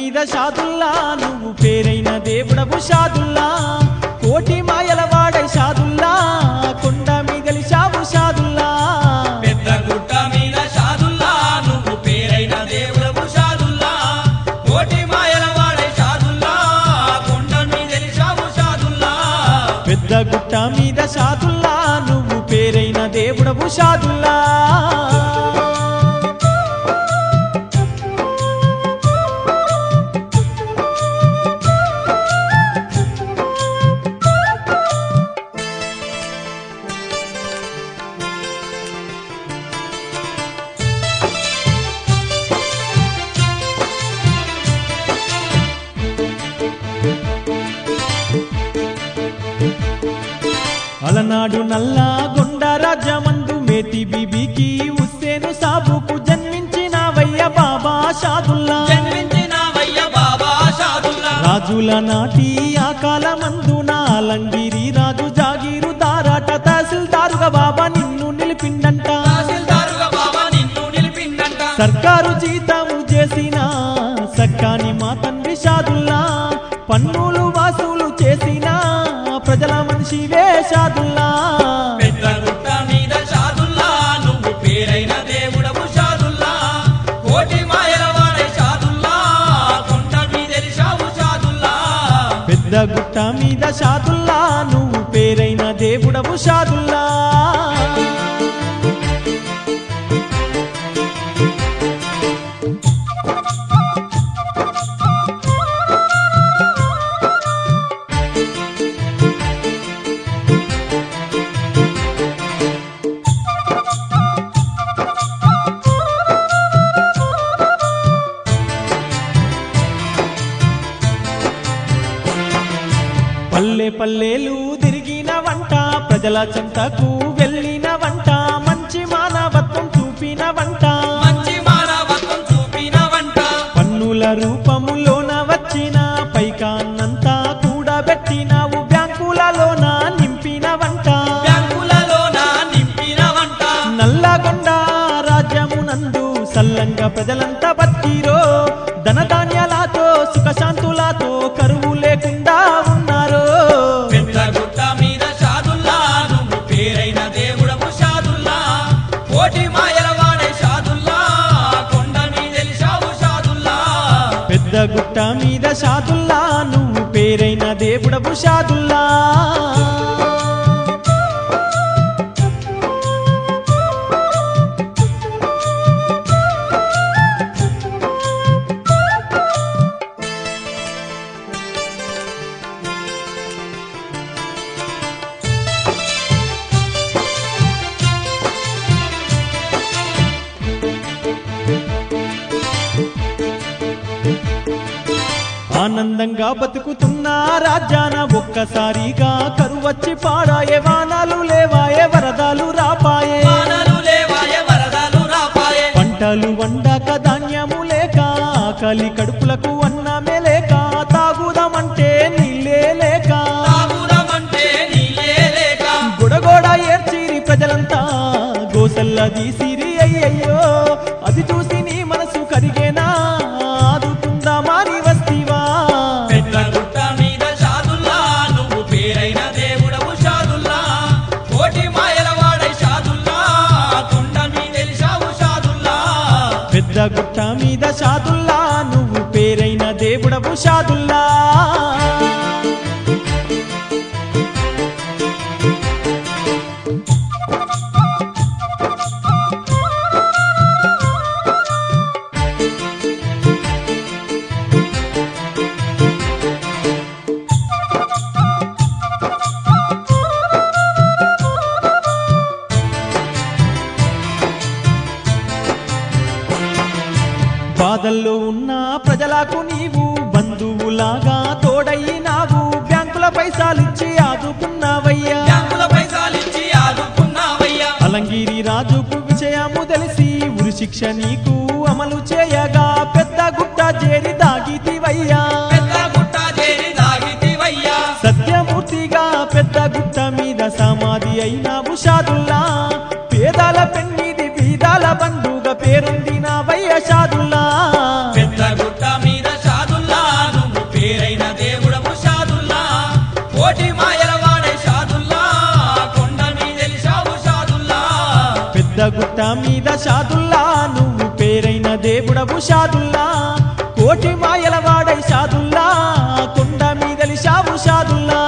మీద షాదుల్లా నువ్వు పేరైన దేవుడవు షాదుల్లా కోటి మాయల వాడై షాదుల్లా కొండ మీదలిశావు షాదుల్లా పెద్ద గుట్ట మీద షాదుల్లా నువ్వు పేరైన దేవుడవు షాదుల్లా కోటి మాయల వాడే షాదుల్లా కొండ మీద తెలిసావు షాదుల్లా పెద్ద గుట్ట మీద షాదుల్లా నువ్వు పేరైన దేవుడవు షాదుల్లా అలనాడు నల్లా గొండ రాజ్యమందు మేతి బీబీకి ఉస్సేను సాబుకు జన్మించినవయ్య బాబా షాదుల్లా జన్మించినవయ్య బాబా షాదుల్లా రాజుల నాటి ఆ కాలమందున అలంగిరి రాజు జాగీరు దారాట తహసీల్దారుగా బాబా నిన్ను నిలిపిండంట తహసీల్దారుగా బాబా నిన్ను నిలిపిందంట సర్కారు జీతము చేసిన సక్కాని మా తండ్రి షాదుల్లా పన్నులు వాసులు చేసిన ప్రజల మనిషివే షాదుల్లా పెద్ద గుట్ట మీద షాదుల్లా నువ్వు పేరైన దేవుడవు షాదుల్లా కోటి మాయల వాడే షాదుల్లా కొండ మీద తెలిసావు షాదుల్లా పెద్ద గుట్ట మీద షాదుల్లా నువ్వు పేరైన దేవుడవు షాదుల్లా పల్లె పల్లెలు తిరిగిన వంట ప్రజల చెంతకు వెళ్ళిన వంట మంచి మానవత్వం చూపిన వంట మంచి మానవత్వం చూపిన వంట పన్నుల రూపములోన వచ్చిన పైకాన్నంతా కూడబెట్టినావు బ్యాంకులలోన నింపిన వంట బ్యాంకులలోన నింపిన వంట నల్లగొండ రాజ్యమునందు సల్లంగా ప్రజలంతా బతికిరో ధనధాన్యాలతో సుఖశాంతులతో కరువు లేకుండా ఉన్నారు పెద్ద గుట్ట మీద షాదుల్లా నువ్వు పేరైన దేవుడవు షాదుల్లా కోటి మాయల వాడే షాదుల్లా కొండ మీద తెలిసావు షాదుల్లా పెద్ద గుట్ట మీద షాదుల్లా నువ్వు పేరైన దేవుడవు షాదుల్లా ఆనందంగా బతుకుతున్న రాజ్యాన ఒక్కసారిగా కరువచ్చి పాడాయే వానాలు లేవాయే వరదాలు రాపాయే వానలు లేవాయే వరదలు రాపాయే పంటలు వండాక ధాన్యము లేక ఆకలి కడుపులకు అన్నమే లేక తాగుదామంటే నీళ్ళే లేక తాగుదామంటే నీళ్ళే లేక గొడగొడ ఏడ్చిరి ప్రజలంతా గోసల్ల తీసిరి అయ్యయ్యో అది చూసి నీ మనసు కరిగేనా ఆదుకుందామాని వస్తివా పెద్ద గుట్ట మీద షాదుల్లా నువ్వు పేరైన దేవుడవు షాదుల్లా కోటి మాయల వాడే షాదుల్లా కొండ మీద తెలిసావు షాదుల్లా పెద్ద గుట్ట మీద షాదుల్లా నువ్వు పేరైన దేవుడవు షాదుల్లా బాధల్లో ఉన్న ప్రజలకు నీవు బంధువులాగా తోడయినావు బ్యాంకుల పైసలిచ్చి ఆదుకున్నావయ్యా బ్యాంకుల పైసలిచ్చి ఆదుకున్నావయ్యా అలంగిరి రాజుకు విషయము తెలిసి ఉరి శిక్ష నీకు అమలు చేయగా పెద్ద గుట్ట చేరి దాగితివయ్యా పెద్ద గుట్ట చేరి దాగితివయ్యా సత్యమూర్తిగా పెద్ద గుట్ట మీద సమాధి అయినావు షాదుల్లా పేదాల పెన్నిది బీదాల బంధుగా పేరొందిన వయ్య షాదుల్లా పెద్ద గుట్ట మీద షాదుల్లా మీద షాదుల్లా నువ్వు పేరైన దేవుడవు షాదుల్లా కోటి మాయల వాడై షాదుల్లా కొండ మీదలి షావు షాదుల్లా